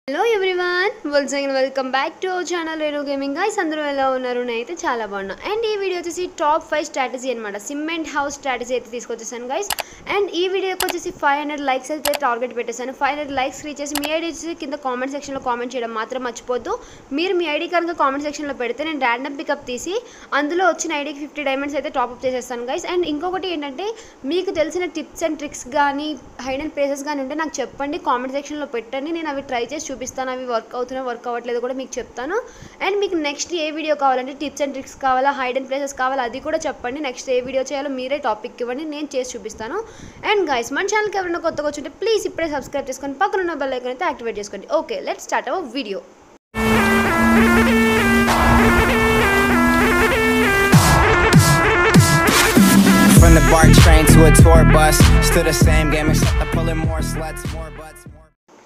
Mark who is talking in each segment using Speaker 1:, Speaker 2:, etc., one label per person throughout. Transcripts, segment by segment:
Speaker 1: Hello everyone once again welcome back to our channel Renu gaming guys అందరూ ఎలా ఉన్నారు నేనైతే చాలా బాగున్నా అండ్ ఈ వీడియో వచ్చేసి టాప్ ఫైవ్ స్ట్రాటజీ అనమాట సిమెంట్ హౌస్ స్ట్రాటజీ అయితే తీసుకొచ్చేసాను గైస్ అండ్ ఈ వీడియోకి వచ్చేసి ఫైవ్ హండ్రెడ్ లైక్స్ అయితే టార్గెట్ పెట్టేశాను ఫైవ్ హండ్రెడ్ లైక్స్ రీచ్ చేసి మీ ఐడి వచ్చేసి కింద కామెంట్ సెక్షన్లో కామెంట్ చేయడం మాత్రం మర్చిపోద్దు మీరు మీ ఐడి కనుక కామెంట్ సెక్షన్లో పెడితే నేను ర్యాండమ్ పికప్ తీసి అందులో వచ్చిన ఐడికి ఫిఫ్టీ డైమండ్స్ అయితే టాప్అప్ చేసేస్తాను గైస్ అండ్ ఇంకొకటి ఏంటంటే మీకు తెలిసిన టిప్స్ అండ్ ట్రిక్స్ కానీ హైడ్ అండ్ ప్లేసెస్ కానీ ఉంటే నాకు చెప్పండి కామెంట్ సెక్షన్లో పెట్టండి నేను అవి ట్రై చేసి చూపిస్తాను అవి వర్క్ అవుతున్నాయి వర్క్ అవ్వట్లేదు కూడా మీకు చెప్తాను అండ్ మీకు నెక్స్ట్ ఏ వీడియో కావాలంటే టిప్స్ అండ్ ట్రిక్స్ కావాలా హైడ్ అండ్ ప్లేసెస్ కావాలా అది కూడా చెప్పండి నెక్స్ట్ ఏ వీడియో చేయాలో మీరే టాపిక్ ఇవ్వండి నేను చేసి చూపిస్తాను అండ్ గైస్ మన ఛానల్కి ఎవరైనా కొత్తగా వచ్చుంటే ప్లీజ్ ఇప్పుడే సబ్స్క్రైబ్ చేసుకొని పక్కన ఉన్న బెల్ ఐకాన్ అయితే యాక్టివేట్ చేసుకోండి okay let start our video
Speaker 2: From the BART train to a tour bus, still the same game except I'm pulling more sluts, more butts, more.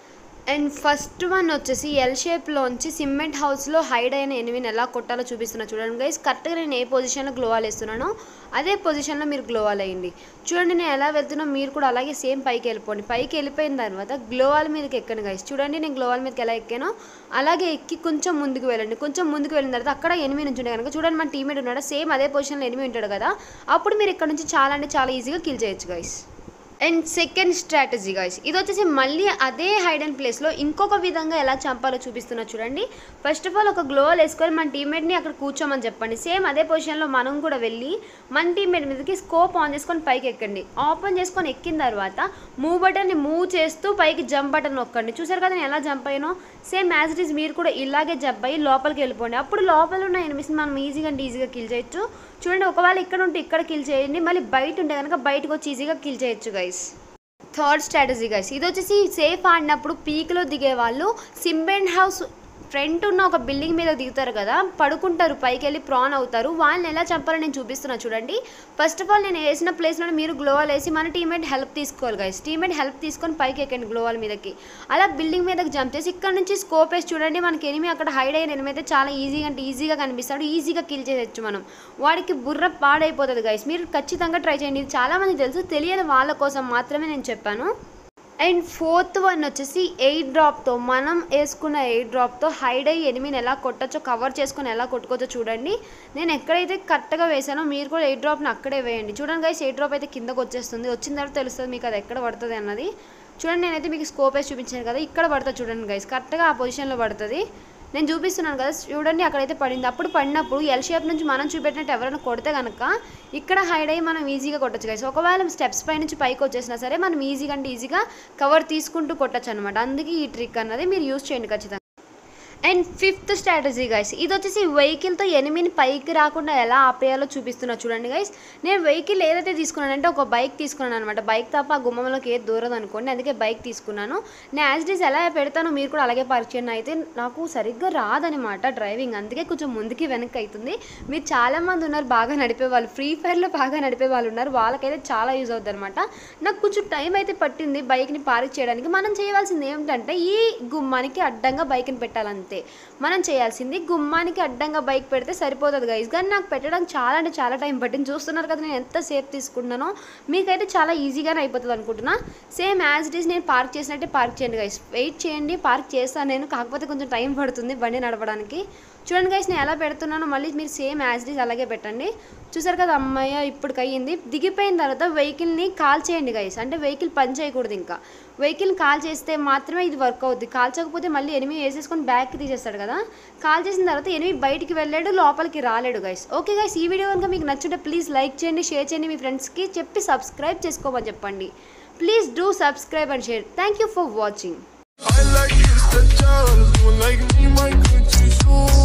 Speaker 1: And first one వచ్చేసి L షేప్లోంచి cement హౌస్లో hide అయిన ఎనిమిని ఎలా కొట్టాలో చూపిస్తున్నా చూడండి guys కరెక్ట్గా నేను ఏ పొజిషన్లో గ్లోవాల్ వేస్తున్నానో అదే పొజిషన్లో మీరు గ్లోవాల్ వేయండి చూడండి నేను ఎలా వెళ్తున్నా మీరు కూడా అలాగే సేమ్ పైకి వెళ్ళిపోండి పైకి వెళ్ళిపోయిన తర్వాత గ్లోవాల్ మీదకి ఎక్కండి గైస్ చూడండి నేను గ్లోవాల్ మీదకి ఎలా ఎక్కానో అలాగే ఎక్కి కొంచెం ముందుకు వెళ్ళండి కొంచెం ముందుకు వెళ్ళిన తర్వాత అక్కడ ఎనిమిది నుంచి ఉంటే కనుక చూడండి మన టీమేట్ ఉన్నాడు సేమ్ అదే పొజిషన్లో ఎనిమిది ఉంటాడు కదా అప్పుడు మీరు ఇక్కడ నుంచి చాలా అంటే చాలా ఈజీగా కిల్ చేయొచ్చు guys and second strategy guys ఇది వచ్చేసి మళ్ళీ అదే హైడ్ అండ్ ప్లేస్లో ఇంకొక విధంగా ఎలా చంపాలో చూపిస్తున్నా చూడండి ఫస్ట్ ఆఫ్ ఆల్ ఒక గ్లోవల్ వేసుకొని మన టీమ్మేట్ని అక్కడ కూర్చోమని చెప్పండి సేమ్ అదే పొజిషన్లో మనం కూడా వెళ్ళి మన టీమ్మేట్ మీదకి స్కోప్ ఆన్ చేసుకొని పైకి ఎక్కండి ఓపెన్ చేసుకొని ఎక్కిన తర్వాత మూవ్ బటన్ని మూవ్ చేస్తూ పైకి జంప్ బటన్ నొక్కండి చూసారు కదా నేను ఎలా జంప్ అయ్యానో సేమ్ యాజ్ ఇట్ ఈస్ మీరు కూడా ఇలాగే జంప్ అయ్యి లోపలికి వెళ్ళిపోండి అప్పుడు లోపల ఉన్న ఎనిమిస్ మనం ఈజీగా అంటే ఈజీగా కిల్ చేయొచ్చు చూడండి ఒకవేళ ఇక్కడ ఉంటే ఇక్కడ కిల్ చేయండి మళ్ళీ బయట ఉంటే కనుక బయటకు వచ్చి ఈజీగా కిల్ చేయొచ్చు గైస్ థర్డ్ స్ట్రాటజీ గైస్ ఇది వచ్చేసి సేఫ్ ఆడినప్పుడు పీక్లో దిగే వాళ్ళు సింబెండ్ హౌస్ ఫ్రంట్ ఉన్న ఒక బిల్డింగ్ మీద దిగుతారు కదా పడుకుంటారు పైకి వెళ్ళి ప్రాన్ అవుతారు వాళ్ళని ఎలా చంపాలో నేను చూపిస్తున్నా చూడండి ఫస్ట్ ఆఫ్ ఆల్ నేను వేసిన ప్లేస్లో మీరు గ్లోవాల్ వేసి మన టీమేట్ హెల్ప్ తీసుకోవాలి గైస్ టీమేట్ హెల్ప్ తీసుకొని పైకి ఎక్కండి గ్లోవాల్ మీదకి అలా బిల్డింగ్ మీదకి జంప్ చేసి ఇక్కడ నుంచి స్కోప్ వేసి చూడండి మనకి ఎనిమి అక్కడ హైడ్ అయిన ఎనిమి అయితే చాలా ఈజీగా అంటే ఈజీగా కనిపిస్తాడు ఈజీగా కిల్ చేసేయచ్చు మనం వాడికి బుర్ర పాడైపోతుంది గైస్ మీరు ఖచ్చితంగా ట్రై చేయండి ఇది చాలామంది తెలుసు తెలియని వాళ్ళ కోసం మాత్రమే నేను చెప్పాను అండ్ ఫోర్త్ వన్ వచ్చేసి ఎయిర్ డ్రాప్తో మనం వేసుకున్న ఎయిర్ డ్రాప్తో హైడ్ అయ్యి ఎనిమిని ఎలా కొట్టచ్చో కవర్ చేసుకొని ఎలా కొట్టుకోవచ్చో చూడండి నేను ఎక్కడైతే కరెక్ట్గా వేసానో మీరు కూడా ఎయిర్ డ్రాప్ని అక్కడే వేయండి చూడండి గైస్ ఎయిర్ డ్రాప్ అయితే కిందకు వచ్చేస్తుంది వచ్చిన తర్వాత తెలుస్తుంది మీకు అది ఎక్కడ పడుతుంది అన్నది చూడండి నేనైతే మీకు స్కోప్ వేసి చూపించాను కదా ఇక్కడ పడుతుంది చూడండి గైస్ కరెక్ట్గా ఆ పొజిషన్లో పడుతుంది నేను చూపిస్తున్నాను కదా చూడండి అక్కడైతే పడింది అప్పుడు పడినప్పుడు ఎల్ షేప్ నుంచి మనం చూపెట్టినట్టు ఎవరైనా కొడితే కనుక ఇక్కడ హైడ్ అయ్యి మనం ఈజీగా కొట్టచ్చు గైస్ ఒకవేళ స్టెప్స్ పై నుంచి పైకి వచ్చేసినా సరే మనం ఈజీగా అంటే ఈజీగా కవర్ తీసుకుంటూ కొట్టచ్చు అనమాట అందుకే ఈ ట్రిక్ అన్నది మీరు యూస్ చేయండి ఖచ్చితంగా అండ్ ఫిఫ్త్ స్ట్రాటజీ గైస్ ఇది వచ్చేసి వెహికల్తో ఎనిమిని పైకి రాకుండా ఎలా ఆపేయాలో చూపిస్తున్నా చూడండి గైస్ నేను వెహికల్ ఏదైతే తీసుకున్నానంటే ఒక బైక్ తీసుకున్నాను అనమాట బైక్ తప్ప ఆ గుమ్మంలోకి ఏది దూరదు అనుకోండి అందుకే బైక్ తీసుకున్నాను నేను యాజ్ డీస్ ఎలా పెడతానో మీరు కూడా అలాగే పార్క్ చేయండి అయితే నాకు సరిగ్గా రాదనమాట డ్రైవింగ్ అందుకే కొంచెం ముందుకి వెనక్కి అవుతుంది మీరు చాలామంది ఉన్నారు బాగా నడిపే వాళ్ళు ఫ్రీ ఫైర్లో బాగా నడిపే వాళ్ళు ఉన్నారు వాళ్ళకైతే చాలా యూజ్ అవుతుంది అనమాట నాకు కొంచెం టైం అయితే పట్టింది బైక్ని పార్క్ చేయడానికి మనం చేయవలసింది ఏమిటంటే ఈ గుమ్మానికి అడ్డంగా బైక్ని పెట్టాలంతే మనం చేయాల్సింది గుమ్మానికి అడ్డంగా బైక్ పెడితే సరిపోతుంది గైస్ కానీ నాకు పెట్టడానికి చాలా అంటే చాలా టైం పట్టింది చూస్తున్నారు కదా నేను ఎంత సేఫ్ తీసుకుంటున్నానో మీకైతే చాలా ఈజీగానే అయిపోతుంది అనుకుంటున్నా సేమ్ యాజ్ ఇట్ ఈస్ నేను పార్క్ చేసినట్టే పార్క్ చేయండి గైస్ వెయిట్ చేయండి పార్క్ చేస్తాను నేను కాకపోతే కొంచెం టైం పడుతుంది బండి నడపడానికి చూడండి గైస్ నేను ఎలా పెడుతున్నానో మళ్ళీ మీరు సేమ్ యాజ్ ఇట్ ఈస్ అలాగే పెట్టండి చూసారు కదా అమ్మాయి ఇప్పటికి అయ్యింది దిగిపోయిన తర్వాత వెహికల్ని కాల్ చేయండి గైస్ అంటే వెహికల్ పని చేయకూడదు ఇంకా వెహికల్ని కాల్ చేస్తే మాత్రమే ఇది వర్క్ అవుద్ది కాల్చకపోతే మళ్ళీ ఎనిమిది వేసేసుకొని బ్యాక్కి తీసేస్తాడు కదా కాల్ చేసిన తర్వాత ఎనిమిది బయటికి వెళ్ళాడు లోపలికి రాలేడు గైస్ ఓకే గైస్ ఈ వీడియో కనుక మీకు నచ్చుంటే ప్లీజ్ లైక్ చేయండి షేర్ చేయండి మీ ఫ్రెండ్స్కి చెప్పి సబ్స్క్రైబ్ చేసుకోమని చెప్పండి please do subscribe and share thank you for watching
Speaker 3: I like it, the girls doing like me, my Gucci shoes.